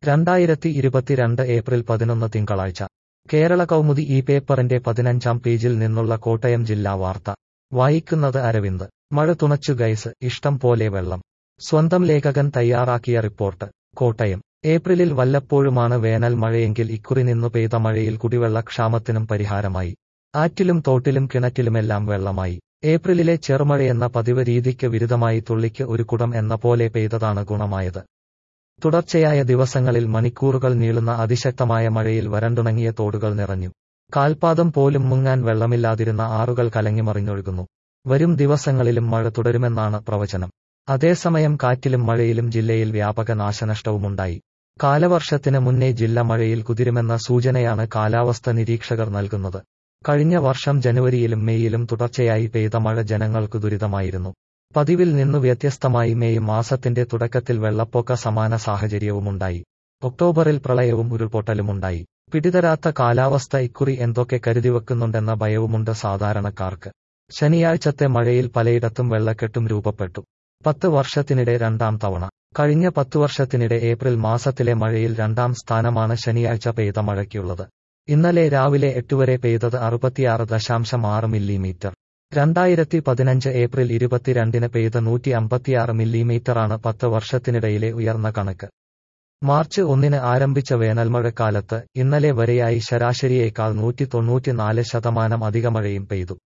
രണ്ടായിരത്തി ഇരുപത്തിരണ്ട് ഏപ്രിൽ പതിനൊന്ന് തിങ്കളാഴ്ച കേരള കൗമുദി ഈ പേപ്പറിന്റെ പതിനഞ്ചാം പേജിൽ നിന്നുള്ള കോട്ടയം ജില്ലാ വാർത്ത വായിക്കുന്നത് അരവിന്ദ് മഴ തുണച്ചു ഗൈസ് ഇഷ്ടം പോലെ വെള്ളം സ്വന്തം ലേഖകൻ തയ്യാറാക്കിയ റിപ്പോർട്ട് കോട്ടയം ഏപ്രിലിൽ വല്ലപ്പോഴുമാണ് വേനൽ മഴയെങ്കിൽ ഇക്കുറി നിന്നു പെയ്ത മഴയിൽ കുടിവെള്ളക്ഷാമത്തിനും പരിഹാരമായി ആറ്റിലും തോട്ടിലും കിണറ്റിലുമെല്ലാം വെള്ളമായി ഏപ്രിലിലെ ചെറുമഴയെന്ന പതിവ് രീതിക്ക് വിരുദ്ധമായി തുള്ളിക്ക് ഒരു കുടം എന്ന പോലെ പെയ്തതാണ് ഗുണമായത് തുടർച്ചയായ ദിവസങ്ങളിൽ മണിക്കൂറുകൾ നീളുന്ന അതിശക്തമായ മഴയിൽ വരണ്ടുണങ്ങിയ തോടുകൾ നിറഞ്ഞു കാൽപാദം പോലും മുങ്ങാൻ വെള്ളമില്ലാതിരുന്ന ആറുകൾ കലങ്ങിമറിഞ്ഞൊഴുകുന്നു വരും ദിവസങ്ങളിലും മഴ തുടരുമെന്നാണ് പ്രവചനം അതേസമയം കാറ്റിലും മഴയിലും ജില്ലയിൽ വ്യാപക നാശനഷ്ടവുമുണ്ടായി കാലവർഷത്തിന് മുന്നേ ജില്ല മഴയിൽ കുതിരുമെന്ന സൂചനയാണ് കാലാവസ്ഥ നിരീക്ഷകർ നൽകുന്നത് കഴിഞ്ഞ വർഷം ജനുവരിയിലും മെയ്യിലും തുടർച്ചയായി പെയ്ത മഴ ജനങ്ങൾക്ക് ദുരിതമായിരുന്നു പതിവിൽ നിന്നു വ്യത്യസ്തമായി മെയ് മാസത്തിന്റെ തുടക്കത്തിൽ വെള്ളപ്പൊക്ക സമാന സാഹചര്യവുമുണ്ടായി ഒക്ടോബറിൽ പ്രളയവും ഉരുൾപൊട്ടലുമുണ്ടായി പിടിതരാത്ത കാലാവസ്ഥ ഇക്കുറി എന്തൊക്കെ കരുതിവെക്കുന്നുണ്ടെന്ന ഭയവുമുണ്ട് സാധാരണക്കാർക്ക് ശനിയാഴ്ചത്തെ മഴയിൽ പലയിടത്തും വെള്ളക്കെട്ടും രൂപപ്പെട്ടു പത്ത് വർഷത്തിനിടെ രണ്ടാം തവണ കഴിഞ്ഞ പത്തു വർഷത്തിനിടെ ഏപ്രിൽ മാസത്തിലെ മഴയിൽ രണ്ടാം സ്ഥാനമാണ് ശനിയാഴ്ച പെയ്ത മഴയ്ക്കുള്ളത് ഇന്നലെ രാവിലെ എട്ടുവരെ പെയ്തത് അറുപത്തിയാറ് ദശാംശം ആറ് മില്ലിമീറ്റർ രണ്ടായിരത്തി പതിനഞ്ച് ഏപ്രിൽ ഇരുപത്തിരണ്ടിന് പെയ്ത നൂറ്റി അമ്പത്തിയാറ് മില്ലിമീറ്ററാണ് പത്ത് വർഷത്തിനിടയിലെ ഉയർന്ന കണക്ക് മാർച്ച് ഒന്നിന് ആരംഭിച്ച വേനൽമഴക്കാലത്ത് ഇന്നലെ വരെയായി ശരാശരിയേക്കാൾ നൂറ്റി തൊണ്ണൂറ്റിനാല് ശതമാനം അധിക മഴയും പെയ്തു